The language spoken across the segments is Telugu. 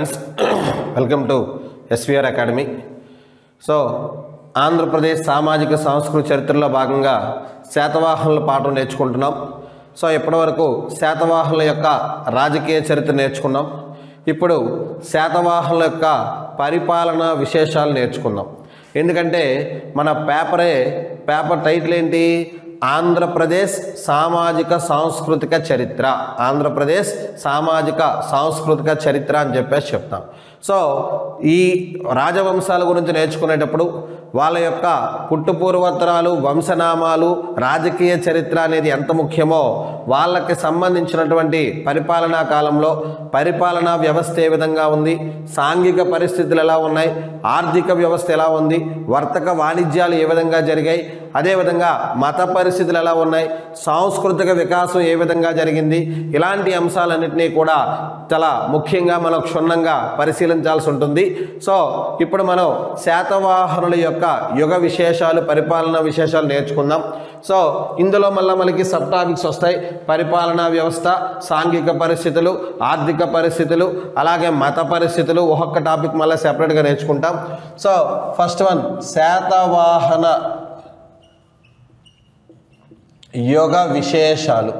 friends welcome to SVR academy so Andhra Pradesh సామాజిక సాంస్కృతిక చరిత్రలో భాగంగా శాతవాహనుల పాఠం నేర్చుకుంటున్నాం సో ఇప్పటివరకు శాతవాహనుల యొక్క రాజకీయ చరిత్ర నేర్చుకున్నాం ఇప్పుడు శాతవాహనుల యొక్క పరిపాలన విశేషాలు నేర్చుకున్నాం ఎందుకంటే మన పేపరే పేపర్ టైటిల్ ఏంటి ఆంధ్రప్రదేశ్ సామాజిక సాంస్కృతిక చరిత్ర ఆంధ్రప్రదేశ్ సామాజిక సాంస్కృతిక చరిత్ర అని చెప్పేసి చెప్తాం సో ఈ రాజవంశాల గురించి నేర్చుకునేటప్పుడు వాళ్ళ యొక్క పుట్టుపూర్వోత్తరాలు వంశనామాలు రాజకీయ చరిత్ర అనేది ఎంత ముఖ్యమో వాళ్ళకి సంబంధించినటువంటి పరిపాలనా కాలంలో పరిపాలనా వ్యవస్థ ఏ విధంగా ఉంది సాంఘిక పరిస్థితులు ఎలా ఉన్నాయి ఆర్థిక వ్యవస్థ ఎలా ఉంది వర్తక వాణిజ్యాలు ఏ విధంగా జరిగాయి అదేవిధంగా మత పరిస్థితులు ఎలా ఉన్నాయి సాంస్కృతిక వికాసం ఏ విధంగా జరిగింది ఇలాంటి అంశాలన్నింటినీ కూడా చాలా ముఖ్యంగా మనం క్షుణ్ణంగా పరిశీలించాల్సి ఉంటుంది సో ఇప్పుడు మనం శాతవాహనుల యొక్క యుగ విశేషాలు పరిపాలనా విశేషాలు నేర్చుకుందాం సో ఇందులో మళ్ళీ మనకి సబ్ టాపిక్స్ వస్తాయి పరిపాలనా వ్యవస్థ సాంఘిక పరిస్థితులు ఆర్థిక పరిస్థితులు అలాగే మత పరిస్థితులు ఒక్కొక్క టాపిక్ మళ్ళీ సెపరేట్గా నేర్చుకుంటాం సో ఫస్ట్ వన్ శాతవాహన యుగ విశేషాలు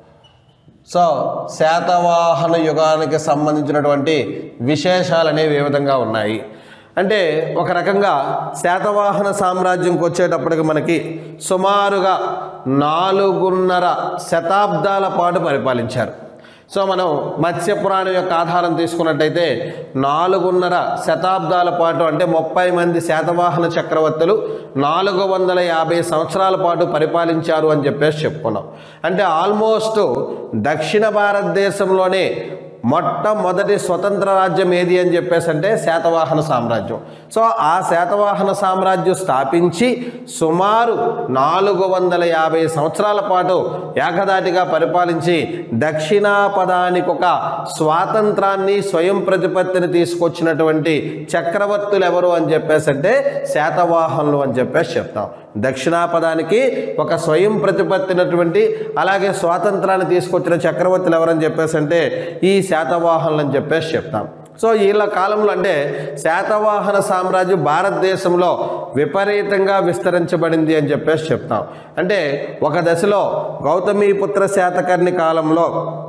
సో శాతవాహన యుగానికి సంబంధించినటువంటి విశేషాలు అనేవి ఏ విధంగా ఉన్నాయి అంటే ఒక రకంగా శాతవాహన సామ్రాజ్యంకి వచ్చేటప్పటికి మనకి సుమారుగా నాలుగున్నర శతాబ్దాల పాటు పరిపాలించారు సో మనం మత్స్యపురాణం యొక్క ఆధారం తీసుకున్నట్టయితే నాలుగున్నర శతాబ్దాల పాటు అంటే ముప్పై మంది శాతవాహన చక్రవర్తులు నాలుగు వందల యాభై సంవత్సరాల పాటు పరిపాలించారు అని చెప్పేసి చెప్పుకున్నాం అంటే ఆల్మోస్ట్ దక్షిణ భారతదేశంలోనే మొట్టమొదటి స్వతంత్ర రాజ్యం ఏది అని చెప్పేసి అంటే శాతవాహన సామ్రాజ్యం సో ఆ శాతవాహన సామ్రాజ్యం స్థాపించి సుమారు నాలుగు వందల యాభై సంవత్సరాల పాటు ఏకదాటిగా పరిపాలించి దక్షిణాపదానికి ఒక స్వాతంత్రాన్ని స్వయం ప్రతిపత్తిని తీసుకొచ్చినటువంటి చక్రవర్తులు ఎవరు అని చెప్పేసి అంటే శాతవాహనులు అని చెప్పేసి చెప్తాం దక్షిణాపదానికి ఒక స్వయం ప్రతిపత్తినటువంటి అలాగే స్వాతంత్రాన్ని తీసుకొచ్చిన చక్రవర్తులు ఎవరని చెప్పేసి అంటే ఈ శాతవాహనులు అని చెప్పేసి చెప్తాం సో వీళ్ళ కాలంలో అంటే శాతవాహన సామ్రాజ్యం భారతదేశంలో విపరీతంగా విస్తరించబడింది అని చెప్పేసి చెప్తాం అంటే ఒక దశలో గౌతమీపుత్ర శాతకర్ణి కాలంలో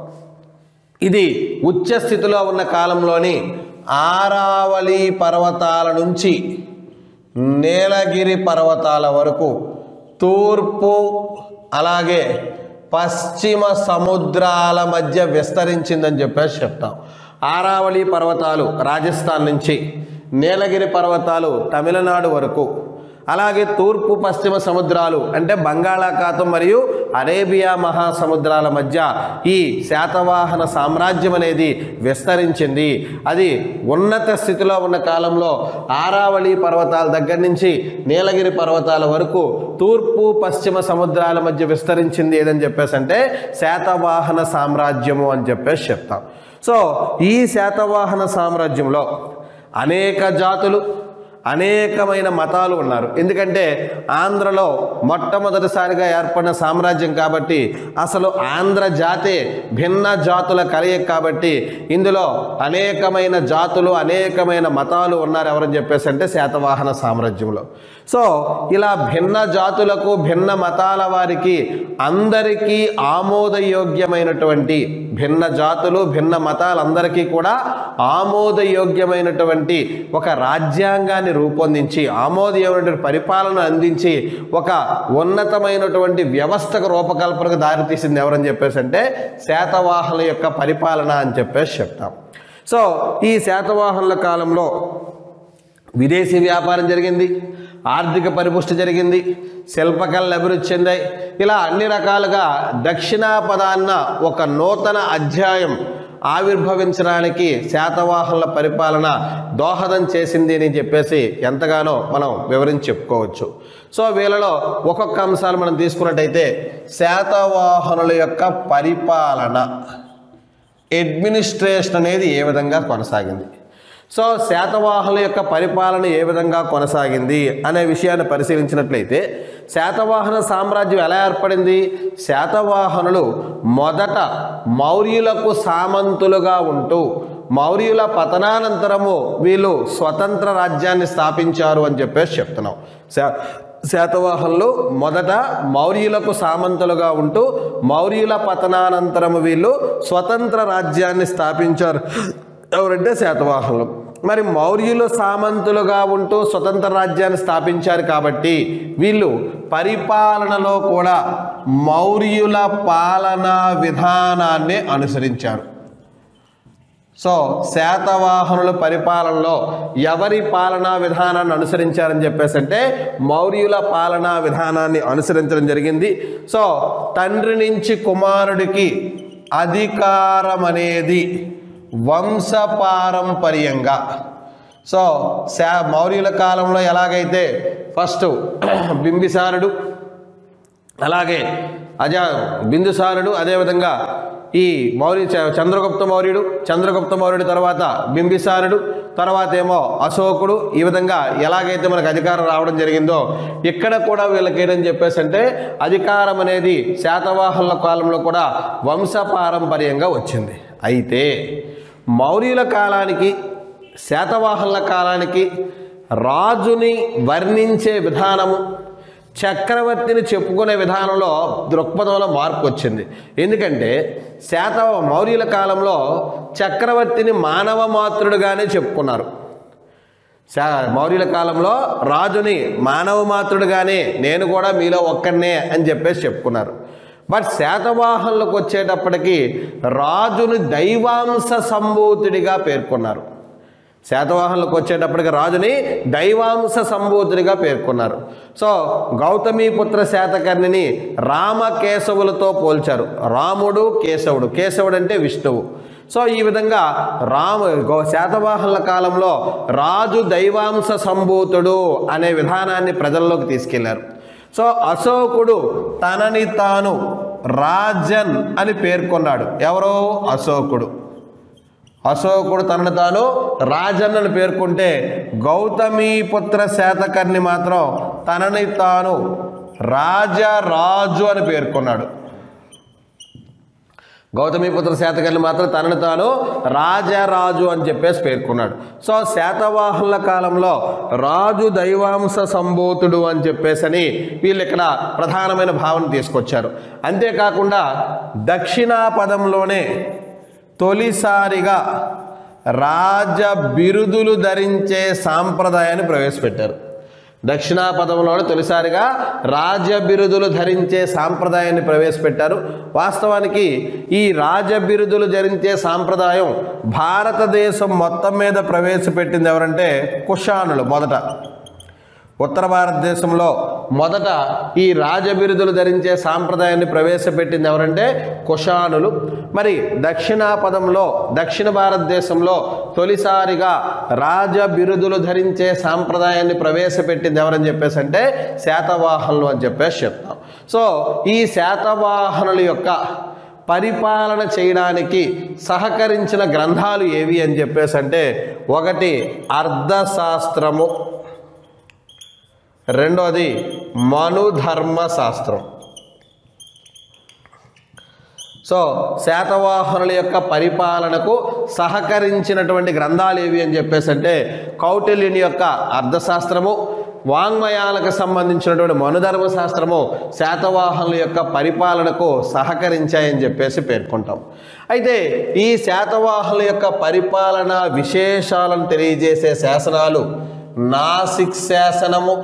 ఇది ఉచ్చ స్థితిలో ఉన్న కాలంలోని ఆరావళి పర్వతాల నుంచి నీలగిరి పర్వతాల వరకు తూర్పు అలాగే పశ్చిమ సముద్రాల మధ్య విస్తరించిందని చెప్పేసి చెప్తాం ఆరావళి పర్వతాలు రాజస్థాన్ నుంచి నీలగిరి పర్వతాలు తమిళనాడు వరకు అలాగే తూర్పు పశ్చిమ సముద్రాలు అంటే బంగాళాఖాతం మరియు అరేబియా మహాసముద్రాల మధ్య ఈ శాతవాహన సామ్రాజ్యం అనేది విస్తరించింది అది ఉన్నత స్థితిలో ఉన్న కాలంలో ఆరావళి పర్వతాల దగ్గర నుంచి నీలగిరి పర్వతాల వరకు తూర్పు పశ్చిమ సముద్రాల మధ్య విస్తరించింది ఏదని చెప్పేసి అంటే శాతవాహన సామ్రాజ్యము అని చెప్పేసి చెప్తాం సో ఈ శాతవాహన సామ్రాజ్యంలో అనేక జాతులు అనేకమైన మతాలు ఉన్నారు ఎందుకంటే ఆంధ్రలో మొట్టమొదటిసారిగా ఏర్పడిన సామ్రాజ్యం కాబట్టి అసలు ఆంధ్ర జాతే భిన్న జాతుల కలయిక కాబట్టి ఇందులో అనేకమైన జాతులు అనేకమైన మతాలు ఉన్నారు ఎవరని చెప్పేసి అంటే శాతవాహన సామ్రాజ్యంలో సో ఇలా భిన్న జాతులకు భిన్న మతాల వారికి అందరికీ ఆమోదయోగ్యమైనటువంటి భిన్న జాతులు భిన్న మతాలందరికీ కూడా ఆమోదయోగ్యమైనటువంటి ఒక రాజ్యాంగాన్ని రూపొందించి ఆమోదయోగ్యమైన పరిపాలన అందించి ఒక ఉన్నతమైనటువంటి వ్యవస్థకు రూపకల్పనకు దారితీసింది ఎవరని చెప్పేసి అంటే శాతవాహనుల యొక్క పరిపాలన అని చెప్పేసి చెప్తాం సో ఈ శాతవాహనుల కాలంలో విదేశీ వ్యాపారం జరిగింది ఆర్థిక పరిపుష్టి జరిగింది శిల్పకళలు అభివృద్ధి చెందాయి ఇలా అన్ని రకాలుగా దక్షిణాపదాన్న ఒక నూతన అధ్యాయం ఆవిర్భవించడానికి శాతవాహనుల పరిపాలన దోహదం చేసింది అని చెప్పేసి ఎంతగానో మనం వివరించి చెప్పుకోవచ్చు సో వీళ్ళలో ఒక్కొక్క అంశాలు మనం తీసుకున్నట్టయితే శాతవాహనుల యొక్క పరిపాలన అడ్మినిస్ట్రేషన్ అనేది ఏ విధంగా కొనసాగింది సో శాతవాహనుల యొక్క పరిపాలన ఏ విధంగా కొనసాగింది అనే విషయాన్ని పరిశీలించినట్లయితే శాతవాహన సామ్రాజ్యం ఎలా ఏర్పడింది శాతవాహనులు మొదట మౌర్యులకు సామంతులుగా ఉంటూ మౌర్యుల పతనానంతరము వీళ్ళు స్వతంత్ర రాజ్యాన్ని స్థాపించారు అని చెప్పేసి చెప్తున్నాం శా- శాతవాహనులు మొదట మౌర్యులకు సామంతులుగా ఉంటూ మౌర్యుల పతనానంతరము వీళ్ళు స్వతంత్ర రాజ్యాన్ని స్థాపించారు ఎవరంటే శాతవాహనులు మరి మౌర్యులు సామంతులుగా ఉంటూ స్వతంత్ర రాజ్యాన్ని స్థాపించారు కాబట్టి వీళ్ళు పరిపాలనలో కూడా మౌర్యుల పాలనా విధానాన్ని అనుసరించారు సో శాతవాహనుల పరిపాలనలో ఎవరి పాలనా విధానాన్ని అనుసరించారని చెప్పేసి అంటే మౌర్యుల పాలనా విధానాన్ని అనుసరించడం జరిగింది సో తండ్రి నుంచి కుమారుడికి అధికారం అనేది వంశపారంపర్యంగా సో శా మౌర్యుల కాలంలో ఎలాగైతే ఫస్ట్ బింబిసారుడు అలాగే అజ బిందుసారుడు అదేవిధంగా ఈ మౌర్య చ- చంద్రగుప్త మౌర్యుడు చంద్రగుప్త మౌర్యుడు తర్వాత బింబిసారుడు తర్వాత ఏమో అశోకుడు ఈ విధంగా ఎలాగైతే మనకు అధికారం రావడం జరిగిందో ఇక్కడ కూడా వీళ్ళకి ఏంటని చెప్పేసి అంటే అధికారం అనేది శాతవాహనుల కాలంలో కూడా వంశపారంపర్యంగా వచ్చింది అయితే మౌర్యుల కాలానికి శాతవాహనుల కాలానికి రాజుని వర్ణించే విధానము చక్రవర్తిని చెప్పుకునే విధానంలో దృక్పథంలో మార్పు వచ్చింది ఎందుకంటే శాత మౌర్యుల కాలంలో చక్రవర్తిని మానవ మాతృడుగానే చెప్పుకున్నారు శా మౌర్యుల కాలంలో రాజుని మానవ మాతృడుగానే నేను కూడా మీలో ఒక్కనే అని చెప్పేసి చెప్పుకున్నారు బట్ శాతవాహనులకు వచ్చేటప్పటికి రాజుని దైవాంశ సంభూతుడిగా పేర్కొన్నారు శాతవాహనులకు వచ్చేటప్పటికి రాజుని దైవాంశ సంభూతుడిగా పేర్కొన్నారు సో గౌతమీపుత్ర శాతకర్ణిని రామకేశవులతో పోల్చారు రాముడు కేశవుడు కేశవుడు అంటే విష్ణువు సో ఈ విధంగా రాము గౌ- శాతవాహనుల కాలంలో రాజు దైవాంశ సంభూతుడు అనే విధానాన్ని ప్రజల్లోకి తీసుకెళ్లారు సో అశోకుడు తనని తాను రాజన్ అని పేర్కొన్నాడు ఎవరో అశోకుడు అశోకుడు తనను తాను రాజన్నను పేర్కొంటే గౌతమీపుత్ర శాతకర్ణి మాత్రం తనని తాను రాజరాజు అని పేర్కొన్నాడు గౌతమీపుత్ర శాతకర్ణి మాత్రం తనను తాను రాజరాజు అని చెప్పేసి పేర్కొన్నాడు సో శాతవాహనుల కాలంలో రాజు దైవాంశ సంభూతుడు అని చెప్పేసి అని వీళ్ళు ఇక్కడ ప్రధానమైన భావన తీసుకొచ్చారు అంతేకాకుండా దక్షిణాపదంలోనే తొలిసారిగా రాజ బిరుదులు ధరించే సాంప్రదాయాన్ని ప్రవేశపెట్టారు దక్షిణాపదంలోనే తొలిసారిగా రాజ బిరుదులు ధరించే సాంప్రదాయాన్ని ప్రవేశపెట్టారు వాస్తవానికి ఈ రాజ బిరుదులు ధరించే సాంప్రదాయం భారతదేశం మొత్తం మీద ప్రవేశపెట్టింది ఎవరంటే కుషానులు మొదట ఉత్తర భారతదేశంలో మొదట ఈ రాజబిరుదులు ధరించే సాంప్రదాయాన్ని ప్రవేశపెట్టింది ఎవరంటే కుషానులు మరి దక్షిణాపదంలో దక్షిణ భారతదేశంలో తొలిసారిగా రాజ బిరుదులు ధరించే సాంప్రదాయాన్ని ప్రవేశపెట్టింది ఎవరని చెప్పేసి అంటే శాతవాహనులు అని చెప్పేసి చెప్తాం సో ఈ శాతవాహనుల యొక్క పరిపాలన చేయడానికి సహకరించిన గ్రంథాలు ఏవి అని చెప్పేసి అంటే ఒకటి అర్థశాస్త్రము రెండోది మనుధర్మ శాస్త్రం సో శాతవాహనుల యొక్క పరిపాలనకు సహకరించినటువంటి గ్రంథాలు ఏవి అని చెప్పేసి అంటే కౌటిల్యుని యొక్క అర్థశాస్త్రము వాంగ్మయాలకు సంబంధించినటువంటి మనుధర్మ శాస్త్రము శాతవాహనుల యొక్క పరిపాలనకు సహకరించాయని చెప్పేసి పేర్కొంటాం అయితే ఈ శాతవాహనుల యొక్క పరిపాలన విశేషాలను తెలియజేసే శాసనాలు నాసిక్ శాసనము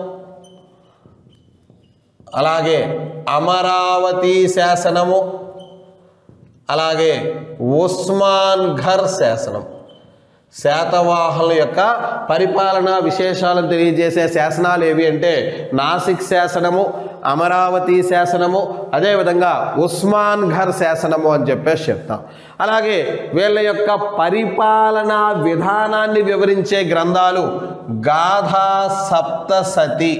అలాగే అమరావతి శాసనము అలాగే ఉస్మాన్ ఘర్ శాసనం శాతవాహనుల యొక్క పరిపాలనా విశేషాలను తెలియజేసే శాసనాలు ఏవి అంటే నాసిక్ శాసనము అమరావతి శాసనము అదేవిధంగా ఉస్మాన్ ఘర్ శాసనము అని చెప్పేసి చెప్తాం అలాగే వీళ్ళ యొక్క పరిపాలనా విధానాన్ని వివరించే గ్రంథాలు గాథా సప్తసతి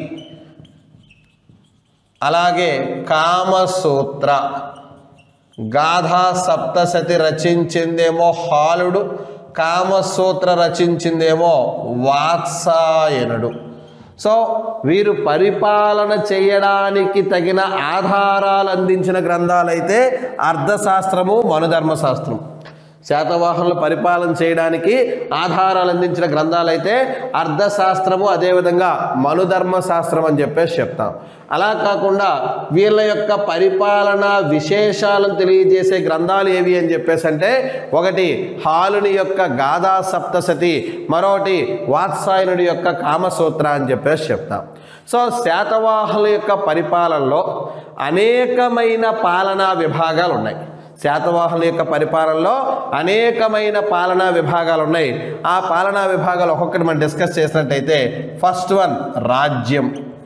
అలాగే కామసూత్ర గాథా సప్తసతి రచించిందేమో హాలుడు కామసూత్ర రచించిందేమో వాత్సాయనుడు సో వీరు పరిపాలన చేయడానికి తగిన ఆధారాలు అందించిన గ్రంథాలైతే అర్థశాస్త్రము మనుధర్మశాస్త్రం శాతవాహనులు పరిపాలన చేయడానికి ఆధారాలు అందించిన గ్రంథాలైతే అర్థశాస్త్రము అదేవిధంగా మనుధర్మ శాస్త్రం అని చెప్పేసి చెప్తాం అలా కాకుండా వీళ్ళ యొక్క పరిపాలన విశేషాలను తెలియజేసే గ్రంథాలు ఏవి అని చెప్పేసి అంటే ఒకటి హాలుని యొక్క గాథా సప్తసతి మరొకటి వాత్సాయనుడి యొక్క కామసూత్ర అని చెప్పేసి చెప్తాం సో శాతవాహనుల యొక్క పరిపాలనలో అనేకమైన పాలనా విభాగాలు ఉన్నాయి శాతవాహనుల యొక్క పరిపాలనలో అనేకమైన పాలనా విభాగాలు ఉన్నాయి ఆ పాలనా విభాగాలు ఒక్కొక్కటి మనం డిస్కస్ చేసినట్టయితే ఫస్ట్ వన్ రాజ్యం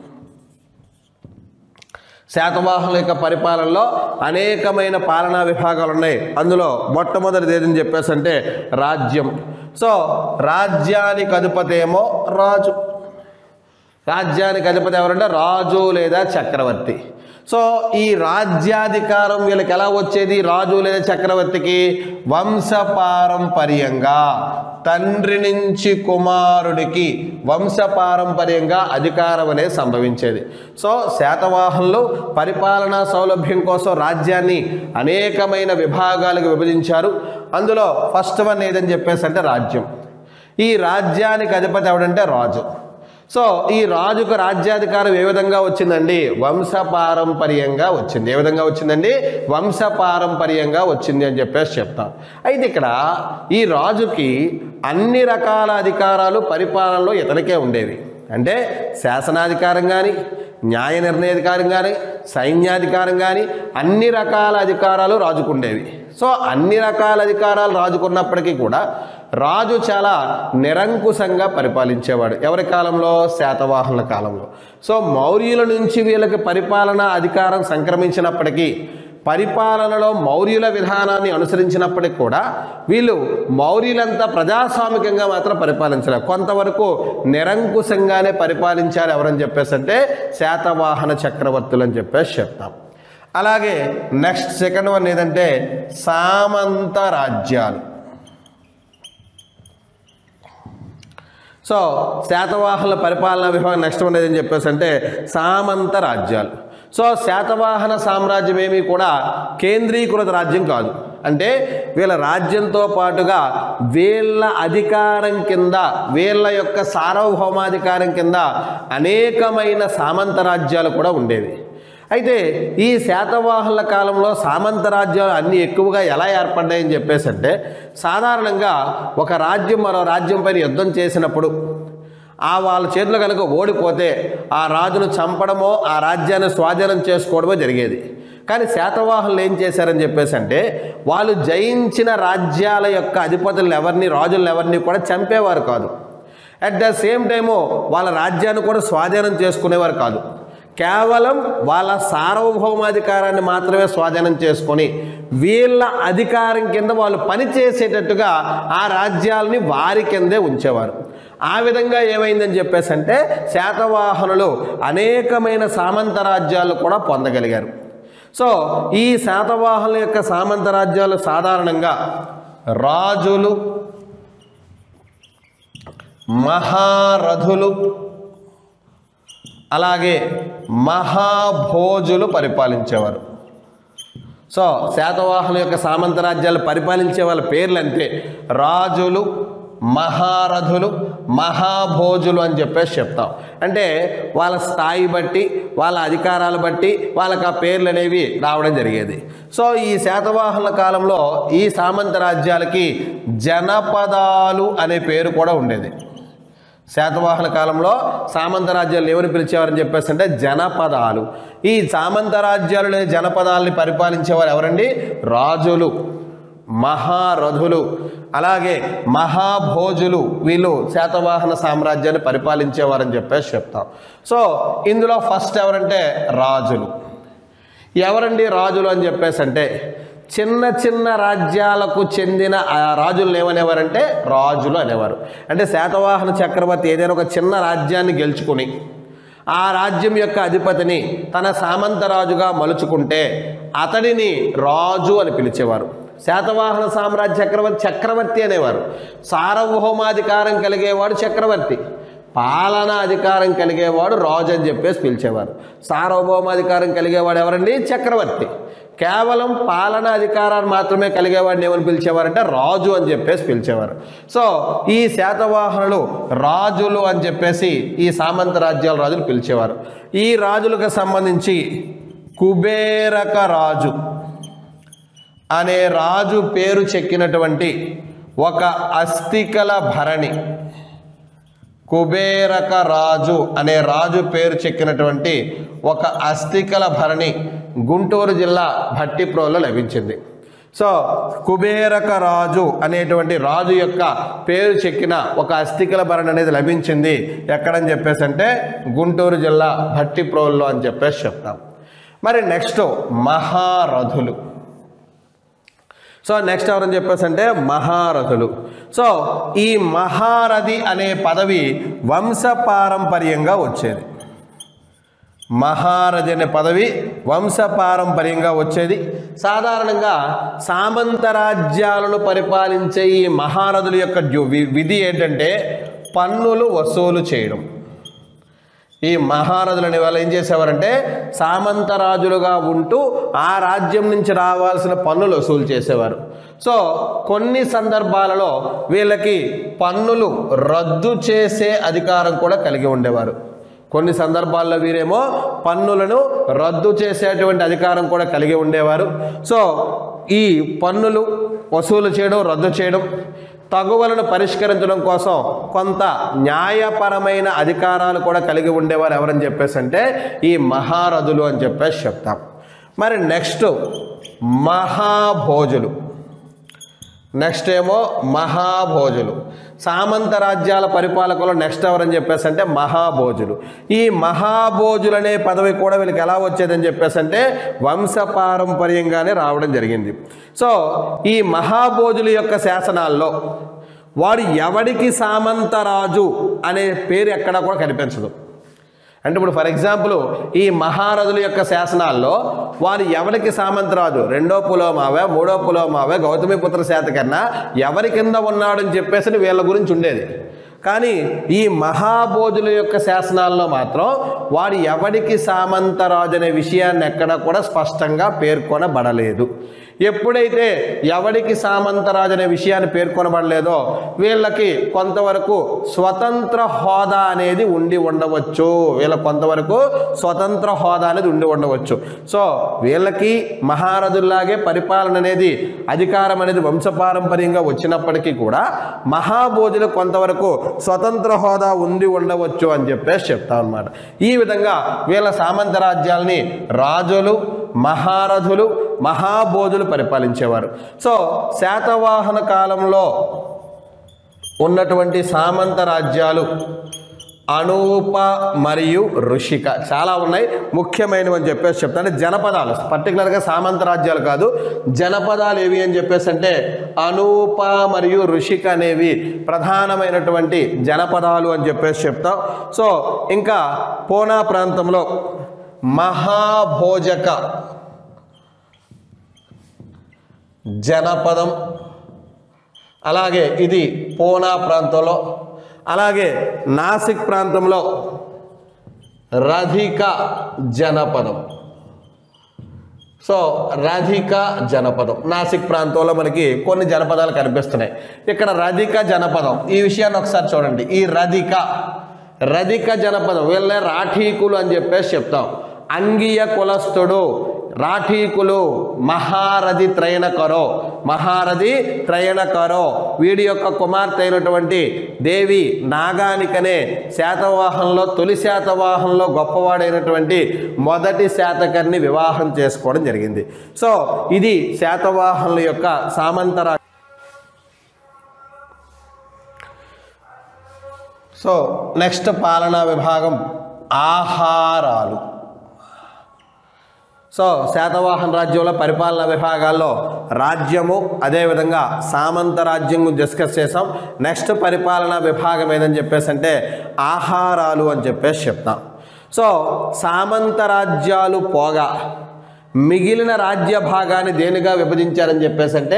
శాతవాహనుల యొక్క పరిపాలనలో అనేకమైన పాలనా విభాగాలు ఉన్నాయి అందులో మొట్టమొదటిది ఏదని చెప్పేసి అంటే రాజ్యం సో రాజ్యానికి అధిపతేమో రాజు రాజ్యానికి అధిపతి ఎవరంటే రాజు లేదా చక్రవర్తి సో ఈ రాజ్యాధికారం వీళ్ళకి ఎలా వచ్చేది రాజు లేదా చక్రవర్తికి వంశపారంపర్యంగా తండ్రి నుంచి కుమారుడికి వంశపారంపర్యంగా అధికారం అనేది సంభవించేది సో శాతవాహనులు పరిపాలనా సౌలభ్యం కోసం రాజ్యాన్ని అనేకమైన విభాగాలకు విభజించారు అందులో ఫస్ట్ వన్ ఏదని చెప్పేసి అంటే రాజ్యం ఈ రాజ్యానికి అధిపతి ఎవడంటే రాజు సో ఈ రాజుకు రాజ్యాధికారం ఏ విధంగా వచ్చిందండి వంశపారంపర్యంగా వచ్చింది ఏ విధంగా వచ్చిందండి వంశపారంపర్యంగా వచ్చింది అని చెప్పేసి చెప్తాం అయితే ఇక్కడ ఈ రాజుకి అన్ని రకాల అధికారాలు పరిపాలనలో ఇతనికే ఉండేవి అంటే శాసనాధికారం కానీ న్యాయ నిర్ణయాధికారం కానీ సైన్యాధికారం కానీ అన్ని రకాల అధికారాలు రాజుకుండేవి సో అన్ని రకాల అధికారాలు రాజుకున్నప్పటికీ కూడా రాజు చాలా నిరంకుశంగా పరిపాలించేవాడు ఎవరి కాలంలో శాతవాహనుల కాలంలో సో మౌర్యుల నుంచి వీళ్ళకి పరిపాలన అధికారం సంక్రమించినప్పటికీ పరిపాలనలో మౌర్యుల విధానాన్ని అనుసరించినప్పటికి కూడా వీళ్ళు మౌర్యులంతా ప్రజాస్వామికంగా మాత్రం పరిపాలించలేరు కొంతవరకు నిరంకుశంగానే పరిపాలించారు ఎవరని చెప్పేసి అంటే శాతవాహన చక్రవర్తులు అని చెప్పేసి చెప్తాం అలాగే నెక్స్ట్ సెకండ్ వన్ ఏదంటే సామంత రాజ్యాలు సో శాతవాహనుల పరిపాలనా విభాగం నెక్స్ట్ ఉండేది అని చెప్పేసి అంటే సామంత రాజ్యాలు సో శాతవాహన సామ్రాజ్యం ఏమీ కూడా కేంద్రీకృత రాజ్యం కాదు అంటే వీళ్ళ రాజ్యంతో పాటుగా వీళ్ళ అధికారం కింద వీళ్ళ యొక్క సార్వభౌమాధికారం కింద అనేకమైన సామంత రాజ్యాలు కూడా ఉండేవి అయితే ఈ శాతవాహనుల కాలంలో సామంత రాజ్యాలు అన్ని ఎక్కువగా ఎలా ఏర్పడ్డాయని చెప్పేసి అంటే సాధారణంగా ఒక రాజ్యం మరో రాజ్యం పైన యుద్ధం చేసినప్పుడు ఆ వాళ్ళ చేతిలో కనుక ఓడిపోతే ఆ రాజును చంపడమో ఆ రాజ్యాన్ని స్వాధీనం చేసుకోవడమో జరిగేది కానీ శాతవాహనులు ఏం చేశారని చెప్పేసి అంటే వాళ్ళు జయించిన రాజ్యాల యొక్క అధిపతులను ఎవరిని రాజులను ఎవరిని కూడా చంపేవారు కాదు అట్ ద సేమ్ టైము వాళ్ళ రాజ్యాన్ని కూడా స్వాధీనం చేసుకునేవారు కాదు కేవలం వాళ్ళ సార్వభౌమాధికారాన్ని మాత్రమే స్వాధీనం చేసుకొని వీళ్ళ అధికారం కింద వాళ్ళు పనిచేసేటట్టుగా ఆ రాజ్యాలని వారి కిందే ఉంచేవారు ఆ విధంగా ఏమైందని చెప్పేసి అంటే శాతవాహనులు అనేకమైన సామంత రాజ్యాలు కూడా పొందగలిగారు సో ఈ శాతవాహనుల యొక్క సామంత రాజ్యాలు సాధారణంగా రాజులు మహారథులు అలాగే మహాభోజులు పరిపాలించేవారు సో శాతవాహనుల యొక్క సామంత రాజ్యాలు పరిపాలించే వాళ్ళ పేర్లు అంతే రాజులు మహారథులు మహాభోజులు అని చెప్పేసి చెప్తాం అంటే వాళ్ళ స్థాయి బట్టి వాళ్ళ అధికారాలు బట్టి వాళ్ళకి ఆ పేర్లు అనేవి రావడం జరిగేది సో ఈ శాతవాహనుల కాలంలో ఈ సామంత రాజ్యాలకి జనపదాలు అనే పేరు కూడా ఉండేది శాతవాహన కాలంలో సామంత రాజ్యాలు ఎవరు పిలిచేవారని చెప్పేసి అంటే జనపదాలు ఈ సామంత రాజ్యాలు లేదా జనపదాలని పరిపాలించేవారు ఎవరండి రాజులు మహారథులు అలాగే మహాభోజులు వీళ్ళు శాతవాహన సామ్రాజ్యాన్ని పరిపాలించేవారని చెప్పేసి చెప్తాం సో ఇందులో ఫస్ట్ ఎవరంటే రాజులు ఎవరండి రాజులు అని చెప్పేసి అంటే చిన్న చిన్న రాజ్యాలకు చెందిన ఆ రాజులను ఏమనేవారంటే రాజులు అనేవారు అంటే శాతవాహన చక్రవర్తి ఏదైనా ఒక చిన్న రాజ్యాన్ని గెలుచుకుని ఆ రాజ్యం యొక్క అధిపతిని తన సామంత రాజుగా మలుచుకుంటే అతడిని రాజు అని పిలిచేవారు శాతవాహన సామ్రాజ్య చక్రవర్తి చక్రవర్తి అనేవారు సార్వభౌమాధికారం కలిగేవాడు చక్రవర్తి పాలన అధికారం కలిగేవాడు రాజు అని చెప్పేసి పిలిచేవారు సార్వభౌమాధికారం కలిగేవాడు ఎవరండి చక్రవర్తి కేవలం పాలన అధికారాన్ని మాత్రమే కలిగేవాడిని ఏమని పిలిచేవారంటే రాజు అని చెప్పేసి పిలిచేవారు సో ఈ శాతవాహనులు రాజులు అని చెప్పేసి ఈ సామంత రాజ్యాల రాజులు పిలిచేవారు ఈ రాజులకు సంబంధించి కుబేరక రాజు అనే రాజు పేరు చెక్కినటువంటి ఒక అస్థికల భరణి కుబేరక రాజు అనే రాజు పేరు చెక్కినటువంటి ఒక అస్థికల భరణి గుంటూరు జిల్లా భట్టిప్రోలో లభించింది సో కుబేరక రాజు అనేటువంటి రాజు యొక్క పేరు చెక్కిన ఒక అస్థికల భరణి అనేది లభించింది ఎక్కడని చెప్పేసి అంటే గుంటూరు జిల్లా భట్టిప్రోల్లో అని చెప్పేసి చెప్తాం మరి నెక్స్ట్ మహారథులు సో నెక్స్ట్ ఎవరని చెప్పేసి అంటే మహారథులు సో ఈ మహారథి అనే పదవి వంశపారంపర్యంగా వచ్చేది మహారథి అనే పదవి వంశపారంపర్యంగా వచ్చేది సాధారణంగా సామంత రాజ్యాలను పరిపాలించే ఈ మహారథుల యొక్క డ్యూ- వి- విధి ఏంటంటే పన్నులు వసూలు చేయడం ఈ మహారథులు అనే వాళ్ళు ఏం చేసేవారంటే సామంత రాజులుగా ఉంటూ ఆ రాజ్యం నుంచి రావాల్సిన పన్నులు వసూలు చేసేవారు సో కొన్ని సందర్భాలలో వీళ్ళకి పన్నులు రద్దు చేసే అధికారం కూడా కలిగి ఉండేవారు కొన్ని సందర్భాల్లో వీరేమో పన్నులను రద్దు చేసేటువంటి అధికారం కూడా కలిగి ఉండేవారు సో ఈ పన్నులు వసూలు చేయడం రద్దు చేయడం తగువలను పరిష్కరించడం కోసం కొంత న్యాయపరమైన అధికారాలు కూడా కలిగి ఉండేవారు ఎవరని చెప్పేసి అంటే ఈ మహారథులు అని చెప్పేసి చెప్తాం మరి నెక్స్ట్ మహాభోజులు నెక్స్ట్ ఏమో మహాభోజులు సామంత రాజ్యాల పరిపాలకులు నెక్స్ట్ ఎవరని చెప్పేసి అంటే మహాభోజులు ఈ మహాభోజులు అనే పదవి కూడా వీళ్ళకి ఎలా వచ్చేదని చెప్పేసి అంటే వంశపారంపర్యంగానే రావడం జరిగింది సో ఈ మహాభోజుల యొక్క శాసనాల్లో వాడు ఎవడికి సామంతరాజు అనే పేరు ఎక్కడా కూడా కనిపించదు అంటే ఇప్పుడు ఫర్ ఎగ్జాంపుల్ ఈ మహారథుల యొక్క శాసనాల్లో వారు ఎవరికి సామంతరాజు రెండో పులోమావే మూడో పులోమావే గౌతమిపుత్ర శాత కన్నా ఎవరి కింద ఉన్నాడని చెప్పేసి వీళ్ళ గురించి ఉండేది కానీ ఈ మహాబోధుల యొక్క శాసనాల్లో మాత్రం వాడు ఎవడికి సామంతరాజు అనే విషయాన్ని ఎక్కడ కూడా స్పష్టంగా పేర్కొనబడలేదు ఎప్పుడైతే ఎవడికి సామంతరాజు అనే విషయాన్ని పేర్కొనబడలేదో వీళ్ళకి కొంతవరకు స్వతంత్ర హోదా అనేది ఉండి ఉండవచ్చు వీళ్ళ కొంతవరకు స్వతంత్ర హోదా అనేది ఉండి ఉండవచ్చు సో వీళ్ళకి మహారథుల్లాగే పరిపాలన అనేది అధికారం అనేది వంశపారంపర్యంగా వచ్చినప్పటికీ కూడా మహాబోధులు కొంతవరకు స్వతంత్ర హోదా ఉండి ఉండవచ్చు అని చెప్పేసి చెప్తాం అనమాట ఈ విధంగా వీళ్ళ సామంత రాజ్యాల్ని రాజులు మహారథులు మహాబోధులు పరిపాలించేవారు సో శాతవాహన కాలంలో ఉన్నటువంటి సామంత రాజ్యాలు అనూప మరియు ఋషిక చాలా ఉన్నాయి ముఖ్యమైనవి అని చెప్పేసి చెప్తాను జనపదాలు పర్టికులర్గా సామంత రాజ్యాలు కాదు జనపదాలు ఏవి అని చెప్పేసి అంటే అనూప మరియు ఋషిక అనేవి ప్రధానమైనటువంటి జనపదాలు అని చెప్పేసి చెప్తాం సో ఇంకా పూనా ప్రాంతంలో మహాభోజక జనపదం అలాగే ఇది పూనా ప్రాంతంలో అలాగే నాసిక్ ప్రాంతంలో రధిక జనపదం సో రధిక జనపదం నాసిక్ ప్రాంతంలో మనకి కొన్ని జనపదాలు కనిపిస్తున్నాయి ఇక్కడ రధిక జనపదం ఈ విషయాన్ని ఒకసారి చూడండి ఈ రధిక రధిక జనపదం వీళ్ళే రాఠీకులు అని చెప్పేసి చెప్తాం అంగీయ కులస్థుడు రాఠీకులు మహారథి త్రయణకరో మహారథి త్రయణకరో వీడి యొక్క కుమార్తె అయినటువంటి దేవి నాగానికనే శాతవాహనంలో తొలి శాతవాహనంలో గొప్పవాడైనటువంటి మొదటి శాతకర్ని వివాహం చేసుకోవడం జరిగింది సో ఇది శాతవాహనుల యొక్క సామంతరా సో నెక్స్ట్ పాలనా విభాగం ఆహారాలు సో శాతవాహన రాజ్యంలో పరిపాలనా విభాగాల్లో రాజ్యము అదేవిధంగా సామంత రాజ్యం గురించి డిస్కస్ చేసాం నెక్స్ట్ పరిపాలనా విభాగం ఏదని చెప్పేసి అంటే ఆహారాలు అని చెప్పేసి చెప్తాం సో సామంత రాజ్యాలు పోగా మిగిలిన రాజ్య భాగాన్ని దేనిగా విభజించారని చెప్పేసి అంటే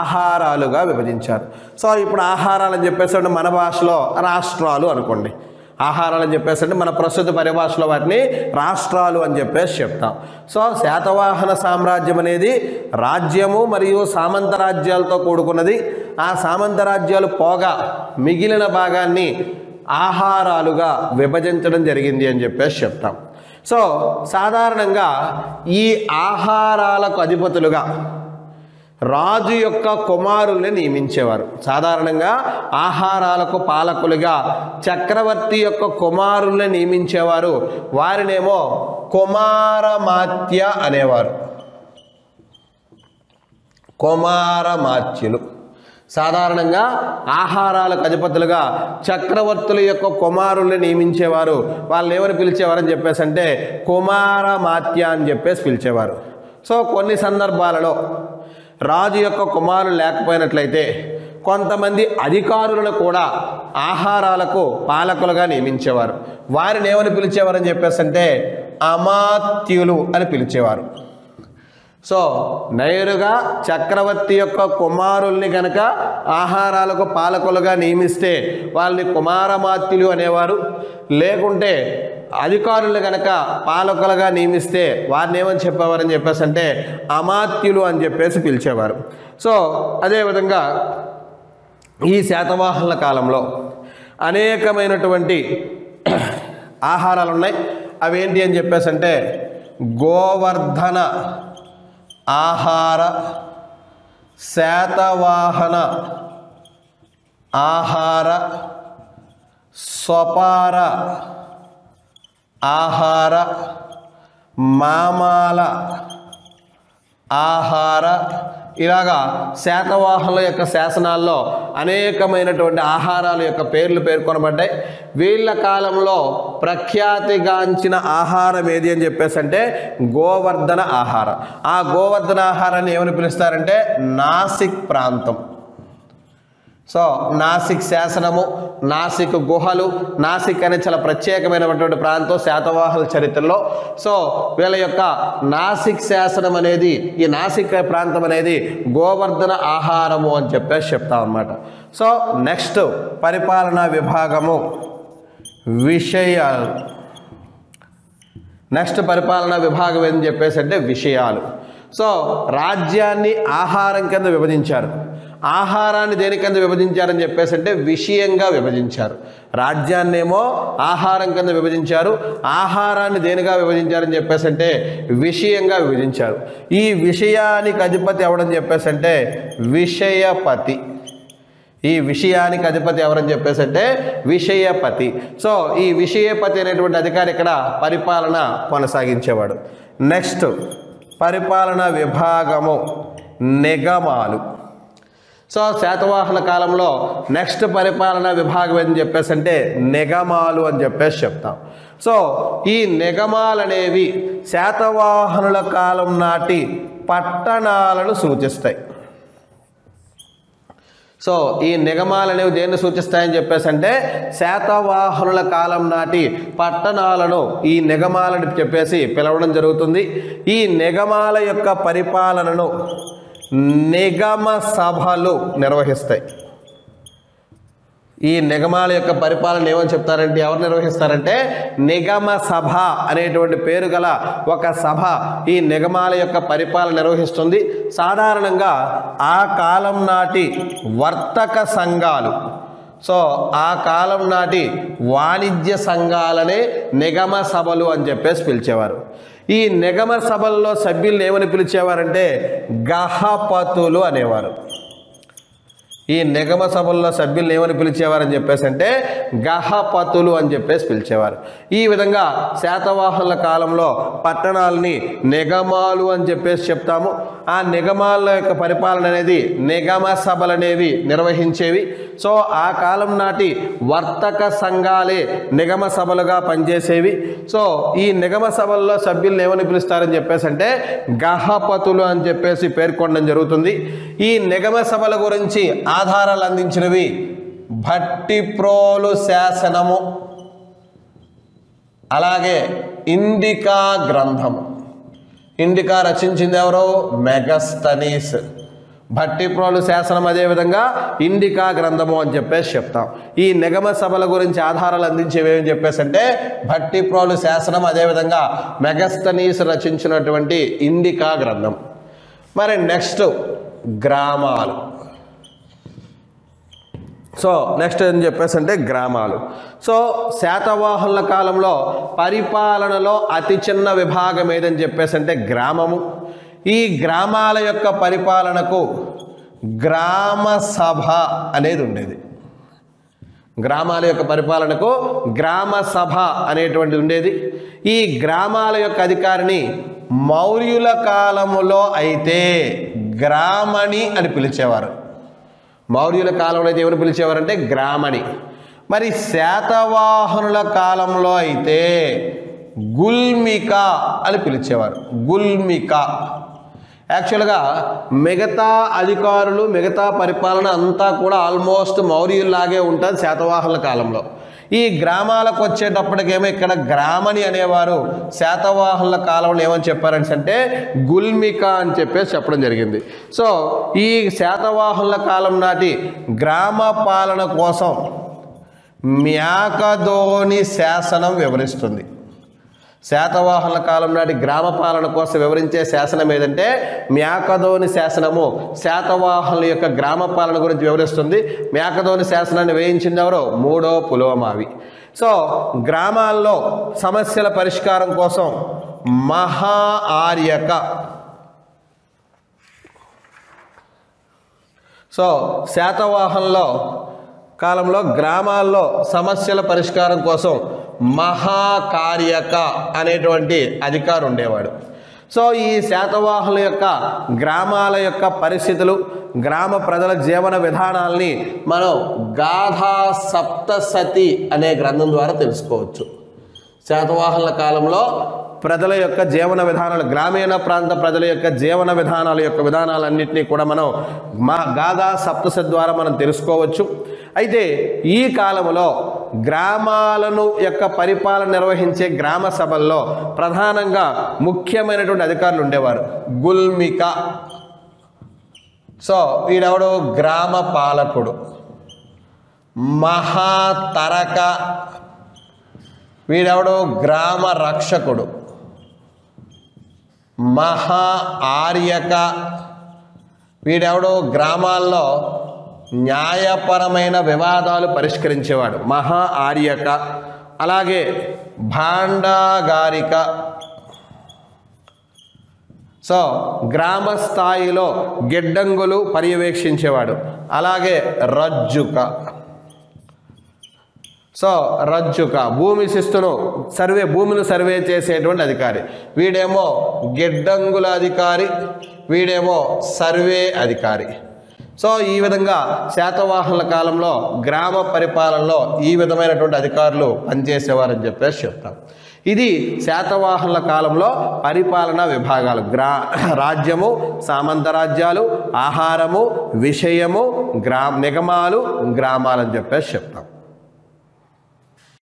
ఆహారాలుగా విభజించారు సో ఇప్పుడు ఆహారాలు అని చెప్పేసి అంటే మన భాషలో రాష్ట్రాలు అనుకోండి ఆహారాలు అని చెప్పేసి అంటే మన ప్రస్తుత పరిభాషలో వాటిని రాష్ట్రాలు అని చెప్పేసి చెప్తాం సో శాతవాహన సామ్రాజ్యం అనేది రాజ్యము మరియు సామంత రాజ్యాలతో కూడుకున్నది ఆ సామంత రాజ్యాలు పోగా మిగిలిన భాగాన్ని ఆహారాలుగా విభజించడం జరిగింది అని చెప్పేసి చెప్తాం సో సాధారణంగా ఈ ఆహారాలకు అధిపతులుగా రాజు యొక్క కుమారుల్ని నియమించేవారు సాధారణంగా ఆహారాలకు పాలకులుగా చక్రవర్తి యొక్క కుమారుల్ని నియమించేవారు వారినేమో కుమారమాత్య అనేవారు కుమారమాత్యులు సాధారణంగా ఆహారాలకు అధిపతులుగా చక్రవర్తుల యొక్క కుమారుల్ని నియమించేవారు వాళ్ళని ఏమని పిలిచేవారని చెప్పేసి అంటే కుమారమాత్య అని చెప్పేసి పిలిచేవారు సో కొన్ని సందర్భాలలో రాజు యొక్క కుమారులు లేకపోయినట్లయితే కొంతమంది అధికారులను కూడా ఆహారాలకు పాలకులుగా నియమించేవారు వారిని ఏమని పిలిచేవారని చెప్పేసి అంటే అమాత్యులు అని పిలిచేవారు సో నేరుగా చక్రవర్తి యొక్క కుమారుల్ని కనుక ఆహారాలకు పాలకులుగా నియమిస్తే వాళ్ళని కుమారమాత్యులు అనేవారు లేకుంటే అధికారులు కనుక పాలకులుగా నియమిస్తే వారిని ఏమని చెప్పేవారని చెప్పేసి అంటే అమాత్యులు అని చెప్పేసి పిలిచేవారు సో అదేవిధంగా ఈ శాతవాహనుల కాలంలో అనేకమైనటువంటి ఆహారాలు ఉన్నాయి అవేంటి అని చెప్పేసి అంటే గోవర్ధన ఆహార శాతవాహన ఆహార స్వపార ఆహార మామాల ఆహార ఇలాగా శాతవాహనుల యొక్క శాసనాల్లో అనేకమైనటువంటి ఆహారాల యొక్క పేర్లు పేర్కొనబడ్డాయి వీళ్ళ కాలంలో ప్రఖ్యాతిగాంచిన ఆహారం ఏది అని చెప్పేసి అంటే గోవర్ధన ఆహారం ఆ గోవర్ధన ఆహారాన్ని ఏమని పిలుస్తారంటే నాసిక్ ప్రాంతం సో నాసిక్ శాసనము నాసిక్ గుహలు నాసిక్ అనే చాలా ప్రత్యేకమైనటువంటి ప్రాంతం శాతవాహన చరిత్రలో సో వీళ్ళ యొక్క నాసిక్ శాసనం అనేది ఈ నాసిక్ ప్రాంతం అనేది గోవర్ధన ఆహారము అని చెప్పేసి చెప్తాం అన్నమాట సో నెక్స్ట్ పరిపాలనా విభాగము విషయాలు నెక్స్ట్ పరిపాలనా విభాగం ఏం చెప్పేసి అంటే విషయాలు సో రాజ్యాన్ని ఆహారం కింద విభజించారు ఆహారాన్ని దేని కింద విభజించారని చెప్పేసి అంటే విషయంగా విభజించారు రాజ్యాన్నేమో ఆహారం కింద విభజించారు ఆహారాన్ని దేనిగా విభజించారని చెప్పేసి అంటే విషయంగా విభజించారు ఈ విషయానికి అధిపతి ఎవడని చెప్పేసి అంటే విషయపతి ఈ విషయానికి అధిపతి ఎవరని చెప్పేసి అంటే విషయపతి సో ఈ విషయపతి అనేటువంటి అధికారి ఇక్కడ పరిపాలన కొనసాగించేవాడు నెక్స్ట్ పరిపాలన విభాగము నిగమాలు సో శాతవాహన కాలంలో నెక్స్ట్ పరిపాలన విభాగం అని చెప్పేసి అంటే నిగమాలు అని చెప్పేసి చెప్తాం సో ఈ నిగమాలు అనేవి శాతవాహనుల కాలం నాటి పట్టణాలను సూచిస్తాయి సో ఈ నిగమాలు అనేవి దేన్ని సూచిస్తాయని చెప్పేసి అంటే శాతవాహనుల కాలం నాటి పట్టణాలను ఈ నిగమాలని చెప్పేసి పిలవడం జరుగుతుంది ఈ నిగమాల యొక్క పరిపాలనను నిగమ సభలు నిర్వహిస్తాయి ఈ నిగమాల యొక్క పరిపాలన ఏమని చెప్తారంటే ఎవరు నిర్వహిస్తారంటే నిగమ సభ అనేటువంటి పేరు గల ఒక సభ ఈ నిగమాల యొక్క పరిపాలన నిర్వహిస్తుంది సాధారణంగా ఆ కాలం నాటి వర్తక సంఘాలు సో ఆ కాలం నాటి వాణిజ్య సంఘాలనే నిగమ సభలు అని చెప్పేసి పిలిచేవారు ఈ నిగమ సభల్లో సభ్యులను ఏమని పిలిచేవారంటే గహపతులు అనేవారు ఈ నిగమ సభల్లో సభ్యులను ఏమని పిలిచేవారని చెప్పేసి అంటే గహపతులు అని చెప్పేసి పిలిచేవారు ఈ విధంగా శాతవాహనుల కాలంలో పట్టణాలని నిగమాలు అని చెప్పేసి చెప్తాము ఆ నిగమాల యొక్క పరిపాలన అనేది నిగమ సభలు అనేవి నిర్వహించేవి సో ఆ కాలం నాటి వర్తక సంఘాలే నిగమ సభలుగా పనిచేసేవి సో ఈ నిగమ సభల్లో సభ్యులను ఏమని పిలుస్తారని చెప్పేసి అంటే గహపతులు అని చెప్పేసి పేర్కొనడం జరుగుతుంది ఈ నిగమ సభల గురించి ఆధారాలు అందించినవి భట్టిప్రోలు శాసనము అలాగే ఇండికా గ్రంథం ఇండికా రచించింది ఎవరు మెగస్తనీస్ భట్టిప్రోలు శాసనం అదేవిధంగా ఇండికా గ్రంథము అని చెప్పేసి చెప్తాం ఈ నిగమ సభల గురించి ఆధారాలు అందించేవి ఏమని చెప్పేసి అంటే భట్టిప్రోలు శాసనం అదేవిధంగా మెగస్తనీస్ రచించినటువంటి ఇండికా గ్రంథం మరి నెక్స్ట్ గ్రామాలు సో నెక్స్ట్ ఏం చెప్పేసి అంటే గ్రామాలు సో శాతవాహనుల కాలంలో పరిపాలనలో అతి చిన్న విభాగం ఏదని చెప్పేసి అంటే గ్రామము ఈ గ్రామాల యొక్క పరిపాలనకు గ్రామ సభ అనేది ఉండేది గ్రామాల యొక్క పరిపాలనకు గ్రామ సభ అనేటువంటిది ఉండేది ఈ గ్రామాల యొక్క అధికారిని మౌర్యుల కాలములో అయితే గ్రామణి అని పిలిచేవారు మౌర్యుల కాలంలో అయితే ఎవరు పిలిచేవారంటే గ్రామణి మరి శాతవాహనుల కాలంలో అయితే గుల్మిక అని పిలిచేవారు గుల్మిక యాక్చువల్గా మిగతా అధికారులు మిగతా పరిపాలన అంతా కూడా ఆల్మోస్ట్ మౌర్యుల్లాగే ఉంటుంది శాతవాహనుల కాలంలో ఈ గ్రామాలకు వచ్చేటప్పటికేమో ఇక్కడ గ్రామణి అనేవారు శాతవాహనుల కాలంలో ఏమని చెప్పారని అంటే గుల్మిక అని చెప్పేసి చెప్పడం జరిగింది సో ఈ శాతవాహనుల కాలం నాటి గ్రామ పాలన కోసం మ్యాకదోని శాసనం వివరిస్తుంది శాతవాహనుల కాలం నాటి గ్రామ పాలన కోసం వివరించే శాసనం ఏదంటే మ్యాకదోని శాసనము శాతవాహనుల యొక్క గ్రామ పాలన గురించి వివరిస్తుంది మ్యాకదోని శాసనాన్ని వేయించింది ఎవరు మూడో పులోమావి సో గ్రామాల్లో సమస్యల పరిష్కారం కోసం మహా ఆర్యక సో శాతవాహనంలో కాలంలో గ్రామాల్లో సమస్యల పరిష్కారం కోసం మహాకార్యక అనేటువంటి అధికారి ఉండేవాడు సో ఈ శాతవాహనుల యొక్క గ్రామాల యొక్క పరిస్థితులు గ్రామ ప్రజల జీవన విధానాల్ని మనం గాథా సప్తసతి అనే గ్రంథం ద్వారా తెలుసుకోవచ్చు శాతవాహనుల కాలంలో ప్రజల యొక్క జీవన విధానాలు గ్రామీణ ప్రాంత ప్రజల యొక్క జీవన విధానాల యొక్క విధానాలన్నింటినీ కూడా మనం మా గాథా సప్తసతి ద్వారా మనం తెలుసుకోవచ్చు అయితే ఈ కాలంలో గ్రామాలను యొక్క పరిపాలన నిర్వహించే గ్రామ సభల్లో ప్రధానంగా ముఖ్యమైనటువంటి అధికారులు ఉండేవారు గుల్మిక సో వీడెవడు గ్రామ పాలకుడు మహాతరక వీడెవడు గ్రామ రక్షకుడు మహా ఆర్యక వీడెవడు గ్రామాల్లో న్యాయపరమైన వివాదాలు పరిష్కరించేవాడు మహా ఆర్యక అలాగే భాండాగారిక సో గ్రామ స్థాయిలో గిడ్డంగులు పర్యవేక్షించేవాడు అలాగే రజ్జుక సో రజ్జుక భూమి శిస్తును సర్వే భూమిని సర్వే చేసేటువంటి అధికారి వీడేమో గిడ్డంగుల అధికారి వీడేమో సర్వే అధికారి సో ఈ విధంగా శాతవాహనుల కాలంలో గ్రామ పరిపాలనలో ఈ విధమైనటువంటి అధికారులు పనిచేసేవారని చెప్పేసి చెప్తాం ఇది శాతవాహనుల కాలంలో పరిపాలనా విభాగాలు గ్రా రాజ్యము సామంత రాజ్యాలు ఆహారము విషయము గ్రా నిగమాలు గ్రామాలని చెప్పేసి చెప్తాం